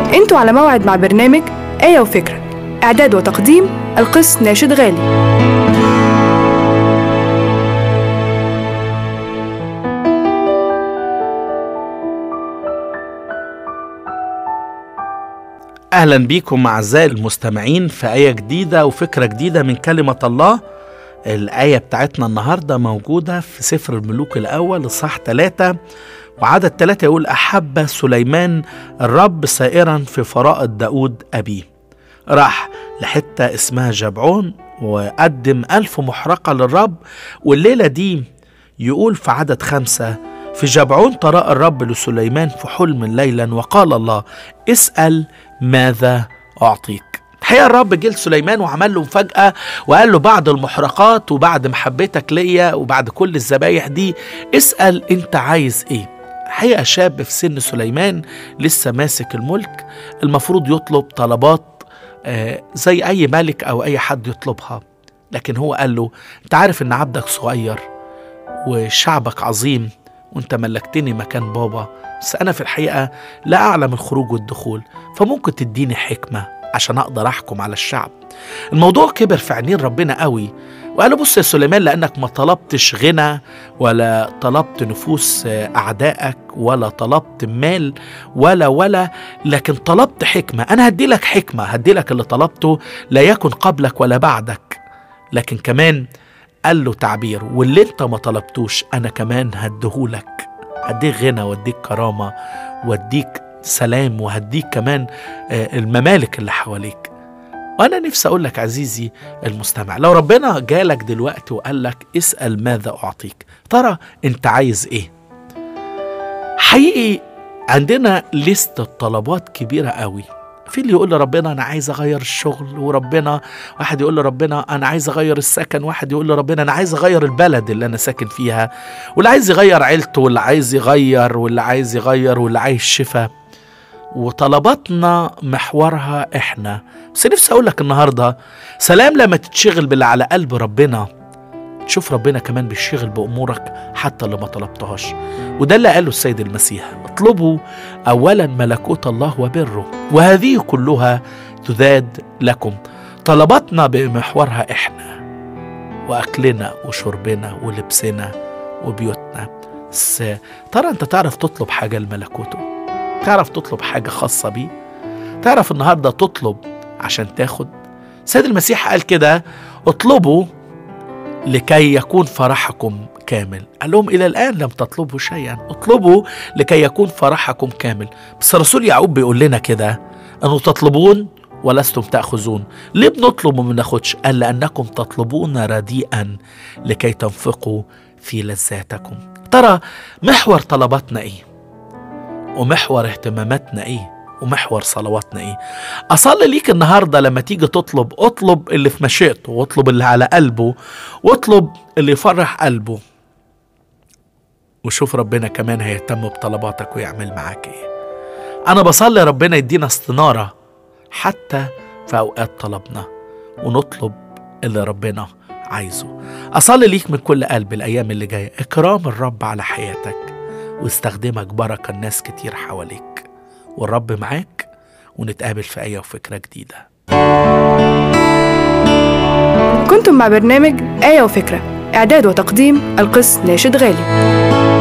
انتوا على موعد مع برنامج آية وفكرة إعداد وتقديم القس ناشد غالي اهلا بيكم اعزائي المستمعين في ايه جديده وفكره جديده من كلمه الله الايه بتاعتنا النهارده موجوده في سفر الملوك الاول اصحاح 3 وعدد 3 يقول احب سليمان الرب سائرا في فرائض داود ابيه راح لحته اسمها جبعون وقدم ألف محرقة للرب والليلة دي يقول في عدد خمسة في جبعون تراءى الرب لسليمان في حلم ليلا وقال الله اسأل ماذا أعطيك الحقيقة الرب جه لسليمان وعمل له مفاجأة وقال له بعد المحرقات وبعد محبتك ليا وبعد كل الذبايح دي اسأل انت عايز ايه الحقيقة شاب في سن سليمان لسه ماسك الملك المفروض يطلب طلبات آه، زي أي ملك أو أي حد يطلبها لكن هو قال له انت عارف ان عبدك صغير وشعبك عظيم وانت ملكتني مكان بابا بس انا في الحقيقه لا اعلم الخروج والدخول فممكن تديني حكمه عشان اقدر احكم على الشعب الموضوع كبر في عينين ربنا قوي وقال له بص يا سليمان لانك ما طلبتش غنى ولا طلبت نفوس اعدائك ولا طلبت مال ولا ولا لكن طلبت حكمه انا هدي لك حكمه هدي لك اللي طلبته لا يكن قبلك ولا بعدك لكن كمان قال له تعبير واللي انت ما طلبتوش انا كمان هديهولك هديك غنى واديك كرامه واديك سلام وهديك كمان آه، الممالك اللي حواليك وانا نفسي اقول لك عزيزي المستمع لو ربنا جالك دلوقتي وقال لك اسال ماذا اعطيك ترى انت عايز ايه حقيقي عندنا لستة طلبات كبيرة قوي في اللي يقول لربنا انا عايز اغير الشغل وربنا واحد يقول لربنا انا عايز اغير السكن واحد يقول لربنا انا عايز اغير البلد اللي انا ساكن فيها واللي عايز يغير عيلته واللي عايز يغير واللي عايز يغير واللي عايز شفاء وطلباتنا محورها احنا بس نفسي اقول لك النهارده سلام لما تتشغل باللي على قلب ربنا تشوف ربنا كمان بيشتغل بامورك حتى اللي ما طلبتهاش وده اللي قاله السيد المسيح اطلبوا اولا ملكوت الله وبره وهذه كلها تزاد لكم طلباتنا بمحورها احنا واكلنا وشربنا ولبسنا وبيوتنا بس ترى انت تعرف تطلب حاجه لملكوته تعرف تطلب حاجه خاصه بيه تعرف النهارده تطلب عشان تاخد سيد المسيح قال كده اطلبوا لكي يكون فرحكم كامل قال لهم إلى الآن لم تطلبوا شيئا اطلبوا لكي يكون فرحكم كامل بس الرسول يعقوب بيقول لنا كده أنه تطلبون ولستم تأخذون ليه بنطلب وما بناخدش قال لأنكم تطلبون رديئا لكي تنفقوا في لذاتكم ترى محور طلباتنا ايه ومحور اهتماماتنا ايه ومحور صلواتنا ايه اصلي ليك النهارده لما تيجي تطلب اطلب اللي في مشيئته واطلب اللي على قلبه واطلب اللي يفرح قلبه وشوف ربنا كمان هيهتم بطلباتك ويعمل معاك ايه انا بصلي ربنا يدينا استناره حتى في اوقات طلبنا ونطلب اللي ربنا عايزه اصلي ليك من كل قلب الايام اللي جايه اكرام الرب على حياتك واستخدمك بركه الناس كتير حواليك والرب معاك ونتقابل في ايه وفكره جديده كنتم مع برنامج آية وفكرة إعداد وتقديم القس ناشد غالي